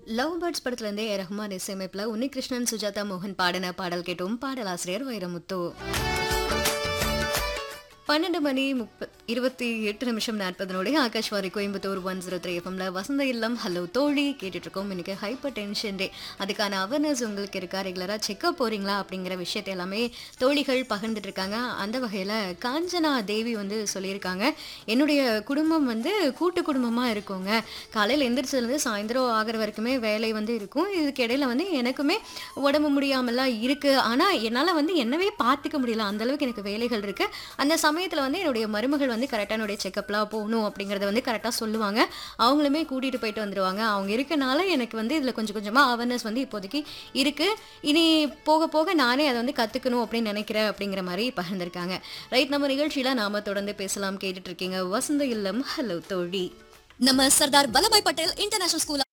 love birds படத்துல இருந்தே ரஹ்மான் இசையமைப்புல உன்னிகிருஷ்ணன் சுஜாதா மோகன் பாடின பாடல் கேட்டும் பாடலாசிரியர் வைரமுத்து பன்னெண்டு மணி முப்ப இருபத்தி எட்டு நிமிஷம் நாற்பதனோடைய Akashvani Coimbatore one zero three எஃப்எம்ல வசந்த இல்லம் ஹலோ தோழி கேட்டுட்டு இருக்கோம் இன்னைக்கு ஹைப்பர் டென்ஷன் டே அதுக்கான அவேர்னஸ் உங்களுக்கு இருக்கா ரெகுலராக செக்அப் போறீங்களா அப்படிங்கிற விஷயத்தை எல்லாமே தோழிகள் பகிர்ந்துட்டு இருக்காங்க அந்த வகையில் காஞ்சனா தேவி வந்து சொல்லியிருக்காங்க என்னுடைய குடும்பம் வந்து கூட்டு குடும்பமாக இருக்குங்க காலையில் எந்திரிச்சதுலேருந்து சாயந்தரம் ஆகிற வரைக்குமே வேலை வந்து இருக்கும் இதுக்கு இடையில வந்து எனக்குமே உடம்பு முடியாமலாம் இருக்கு ஆனால் என்னால் வந்து என்னவே பார்த்துக்க முடியல அந்த அளவுக்கு எனக்கு வேலைகள் இருக்கு அந்த சமயத்தில் வந்து என்னுடைய மருமகள் வந்து கரெக்டாக என்னுடைய செக்கப்லாம் போகணும் அப்படிங்கிறத வந்து கரெக்டாக சொல்லுவாங்க அவங்களுமே கூட்டிகிட்டு போயிட்டு வந்துடுவாங்க அவங்க இருக்கனால எனக்கு வந்து இதில் கொஞ்சம் கொஞ்சமாக அவேர்னஸ் வந்து இப்போதைக்கு இருக்கு இனி போக போக நானே அதை வந்து கற்றுக்கணும் அப்படின்னு நினைக்கிறேன் அப்படிங்கிற மாதிரி பகிர்ந்திருக்காங்க ரைட் நம்ம நிகழ்ச்சியில் நாம தொடர்ந்து பேசலாம் கேட்டுட்டு இருக்கீங்க வசந்த இல்லம் ஹலோ தோழி நம்ம சர்தார் வல்லபாய் பட்டேல் இன்டர்நேஷனல் ஸ்கூல்